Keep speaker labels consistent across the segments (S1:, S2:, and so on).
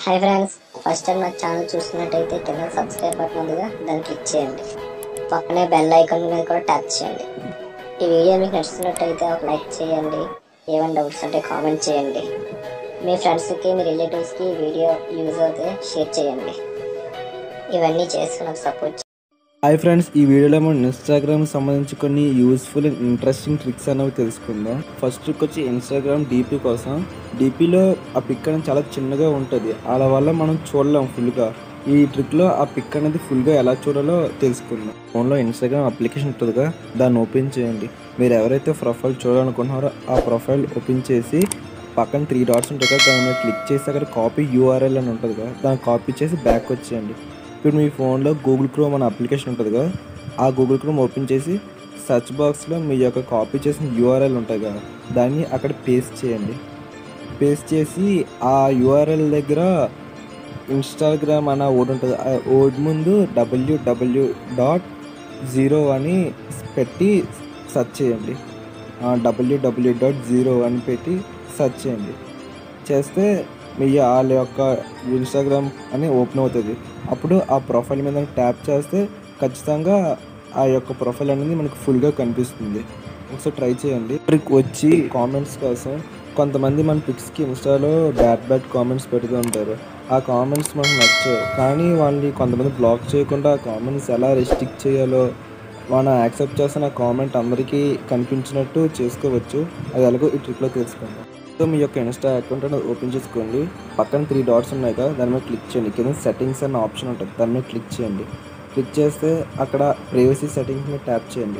S1: hi friends first time నా channel చూస్తున్నట్టయితే కింద సబ్స్క్రైబ్ బటన్ ఉందిగా దాన్ని క్లిక్ చేయండి పక్కనే బెల్ ఐకాన్ మీద కూడా ట్యాప్ చేయండి ఈ వీడియో మీకు నచ్చుతున్నట్టయితే ఒక లైక్ చేయండి ఏమైనా డౌట్స్ ఉంటే కామెంట్ చేయండి మీ ఫ్రెండ్స్కి మీ రిలేటివ్స్కి ఈ వీడియో యూజ్ అవుతే షేర్ చేయండి ఇవన్నీ చేసి నాకు సపోర్ట్
S2: హాయ్ ఫ్రెండ్స్ ఈ వీడియోలో మనం ఇన్స్టాగ్రామ్ సంబంధించి కొన్ని యూస్ఫుల్ అండ్ ఇంట్రెస్టింగ్ ట్రిక్స్ అనేవి తెలుసుకుందాం ఫస్ట్ ట్రిక్ వచ్చి ఇన్స్టాగ్రామ్ డీపీ కోసం డీపీలో ఆ పిక్ అనేది చాలా చిన్నగా ఉంటుంది అలా వల్ల మనం చూడలేం ఫుల్గా ఈ ట్రిక్లో ఆ పిక్ అనేది ఫుల్గా ఎలా చూడాలో తెలుసుకుందాం ఫోన్లో ఇన్స్టాగ్రామ్ అప్లికేషన్ ఉంటుందిగా దాన్ని ఓపెన్ చేయండి మీరు ఎవరైతే ప్రొఫైల్ చూడాలనుకుంటున్నారో ఆ ప్రొఫైల్ ఓపెన్ చేసి పక్కన త్రీ డాట్స్ ఉంటాయి కదా దాని మీద క్లిక్ చేసి అక్కడ కాపీ యూఆర్ఎల్ అని ఉంటుంది కదా దాన్ని కాపీ చేసి బ్యాక్ వచ్చేయండి ఇప్పుడు మీ ఫోన్లో గూగుల్ క్రోమ్ అనే అప్లికేషన్ ఉంటుంది కదా ఆ గూగుల్ క్రోమ్ ఓపెన్ చేసి సెర్చ్ బాక్స్లో మీ యొక్క కాపీ చేసిన యూఆర్ఎల్ ఉంటుంది కదా దాన్ని అక్కడ పేస్ట్ చేయండి పేస్ట్ చేసి ఆ యూఆర్ఎల్ దగ్గర ఇన్స్టాగ్రామ్ అన్న ఓడి ఉంటుంది ఆ ఓడి ముందు డబ్ల్యూడబ్ల్యూ డాట్ జీరో అని పెట్టి సెర్చ్ చేయండి డబ్ల్యూడబ్ల్యూ డాట్ జీరో అని పెట్టి సెర్చ్ చేయండి చేస్తే మీ వాళ్ళ యొక్క ఇన్స్టాగ్రామ్ అని ఓపెన్ అవుతుంది అప్పుడు ఆ ప్రొఫైల్ మీద ట్యాప్ చేస్తే ఖచ్చితంగా ఆ యొక్క ప్రొఫైల్ అనేది మనకు ఫుల్గా కనిపిస్తుంది ఒకసారి ట్రై చేయండి ట్రిక్ వచ్చి కామెంట్స్ కోసం కొంతమంది మన పిక్స్కి ఇన్స్టాలో బ్యాడ్ బ్యాడ్ కామెంట్స్ పెడుతూ ఉంటారు ఆ కామెంట్స్ మనకు నచ్చవు కానీ వాళ్ళని కొంతమంది బ్లాక్ చేయకుండా ఆ కామెంట్స్ ఎలా రెస్ట్రిక్ట్ చేయాలో మనం యాక్సెప్ట్ చేసిన కామెంట్ అందరికీ కనిపించినట్టు చేసుకోవచ్చు అది ఎలాగో ఈ ట్రిక్లో తెలుసుకుందాం సో మీ యొక్క ఇన్స్టా అకౌంట్ అనేది ఓపెన్ చేసుకోండి పక్కన త్రీ డాట్స్ ఉన్నాయి కదా దాని మీద క్లిక్ చేయండి కింద సెట్టింగ్స్ అన్న ఆప్షన్ ఉంటుంది దాని మీద క్లిక్ చేయండి క్లిక్ చేస్తే అక్కడ ప్రైవసీ సెట్టింగ్స్ మీద ట్యాప్ చేయండి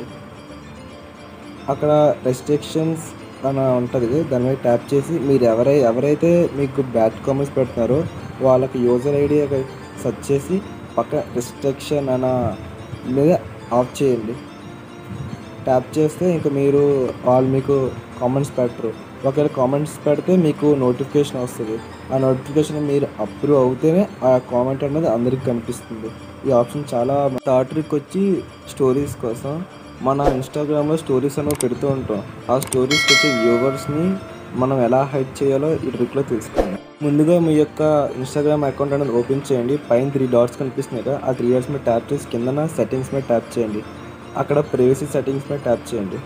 S2: అక్కడ రెస్ట్రిక్షన్స్ అని ఉంటుంది దాని మీద ట్యాప్ చేసి మీరు ఎవరై ఎవరైతే మీకు బ్యాడ్ కామెంట్స్ పెడుతున్నారో వాళ్ళకి యూజర్ ఐడి సెర్చ్ చేసి పక్క రెస్ట్రిక్షన్ అన్న మీద ఆఫ్ చేయండి ట్యాప్ చేస్తే ఇంకా మీరు వాళ్ళు మీకు కామెంట్స్ పెట్టరు ఒకవేళ కామెంట్స్ పెడితే మీకు నోటిఫికేషన్ వస్తుంది ఆ నోటిఫికేషన్ మీరు అప్రూవ్ అవుతేనే ఆ కామెంట్ అనేది అందరికి కనిపిస్తుంది ఈ ఆప్షన్ చాలా థర్డ్ ట్రిక్ వచ్చి స్టోరీస్ కోసం మన ఇన్స్టాగ్రామ్లో స్టోరీస్ అనేవి పెడుతూ ఉంటాం ఆ స్టోరీస్కి వచ్చే వ్యూవర్స్ని మనం ఎలా హైడ్ చేయాలో ఈ ట్రిక్లో తెలుసుకుందాం ముందుగా మీ యొక్క ఇన్స్టాగ్రామ్ అకౌంట్ అనేది ఓపెన్ చేయండి పైన త్రీ డాట్స్ కనిపిస్తున్నాయి కదా ఆ త్రీ డాట్స్ మీద ట్యాప్ చేసి కిందన సెట్టింగ్స్ మీద ట్యాప్ చేయండి అక్కడ ప్రైవసీ సెట్టింగ్స్ మీద ట్యాప్ చేయండి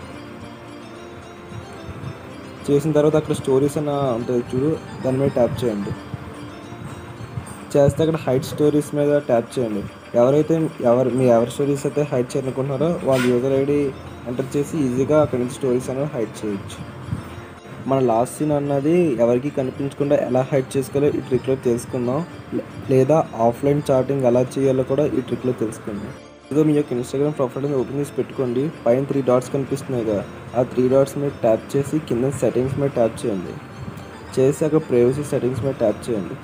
S2: చేసిన తర్వాత అక్కడ స్టోరీస్ అన్న ఉంటుంది చూడు దాని మీద ట్యాప్ చేయండి చేస్తే అక్కడ హైట్ స్టోరీస్ మీద ట్యాప్ చేయండి ఎవరైతే ఎవరు మీ ఎవరి స్టోరీస్ అయితే హైడ్ చేయాలనుకుంటున్నారో వాళ్ళ యూజర్ ఐడి ఎంటర్ చేసి ఈజీగా అక్కడ నుంచి స్టోరీస్ అనేవి హైడ్ చేయొచ్చు మన లాస్ట్ సీన్ అన్నది ఎవరికి కనిపించకుండా ఎలా హైడ్ చేసుకోవాలో ఈ ట్రిక్లో తెలుసుకుందాం లే- లేదా ఆఫ్లైన్ చాటింగ్ ఎలా చేయాలో కూడా ఈ ట్రిక్లో తెలుసుకుందాం ఇదిగో మీ యొక్క ఇన్స్టాగ్రామ్ ప్రొఫైల్ మీద ఓపెన్ చేసి పెట్టుకోండి పైన త్రీ డాట్స్ కనిపిస్తున్నాయి కదా ఆ త్రీ డాట్స్ మీద ట్యాప్ చేసి కింద సెట్టింగ్స్ మీద ట్యాప్ చేయండి చేసి అక్కడ ప్రైవసీ సెట్టింగ్స్ మీద ట్యాప్ చేయండి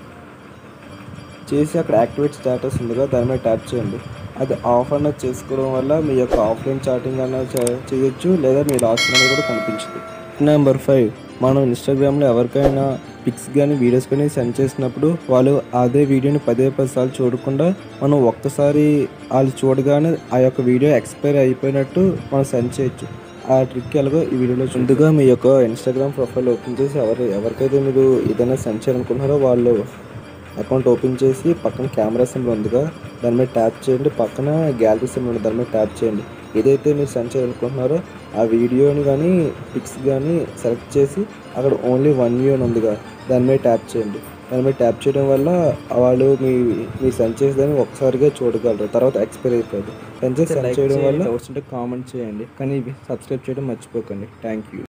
S2: చేసి అక్కడ యాక్టివేట్ స్టేటస్ ఉంది కదా దాని మీద ట్యాప్ చేయండి అది ఆఫ్ అన్నది చేసుకోవడం వల్ల మీ యొక్క ఆఫ్లైన్ చాటింగ్ అన్నది చే- చేయొచ్చు లేదా మీ లాస్ట్ అనేది కూడా కనిపించదు నెంబర్ ఫైవ్ మనం ఇన్స్టాగ్రామ్లో ఎవరికైనా పిక్స్ కానీ వీడియోస్ కానీ సెండ్ చేసినప్పుడు వాళ్ళు అదే వీడియోని పదే పది సార్లు చూడకుండా మనం ఒక్కసారి వాళ్ళు చూడగానే ఆ యొక్క వీడియో ఎక్స్పైర్ అయిపోయినట్టు మనం సెండ్ చేయొచ్చు ఆ ట్రిక్ ఎలాగో ఈ వీడియోలో ముందుగా మీ యొక్క ఇన్స్టాగ్రామ్ ప్రొఫైల్ ఓపెన్ చేసి ఎవరు ఎవరికైతే మీరు ఏదైనా సెండ్ చేయాలనుకుంటున్నారో వాళ్ళు అకౌంట్ ఓపెన్ చేసి పక్కన కెమెరా సింబల్ ఉందిగా దాని మీద ట్యాప్ చేయండి పక్కన గ్యాలరీ సింబల్ ఉంది దాని మీద ట్యాప్ చేయండి ఏదైతే మీరు సెండ్ చేయాలనుకుంటున్నారో ఆ వీడియోని కానీ పిక్స్ కానీ సెలెక్ట్ చేసి అక్కడ ఓన్లీ వన్ వ్యూ అని ఉందిగా దాని మీద ట్యాప్ చేయండి దాని మీద ట్యాప్ చేయడం వల్ల వాళ్ళు మీ మీరు సెండ్ చేసేదాన్ని ఒకసారిగా చూడగలరు తర్వాత ఎక్స్పైర్ అయిపోదు సెండ్ చేసి సెండ్ చేయడం వల్ల డౌట్స్ ఉంటే కామెంట్ చేయండి కానీ సబ్స్క్రైబ్ చేయడం మర్చిపోకండి థ్యాంక్ యూ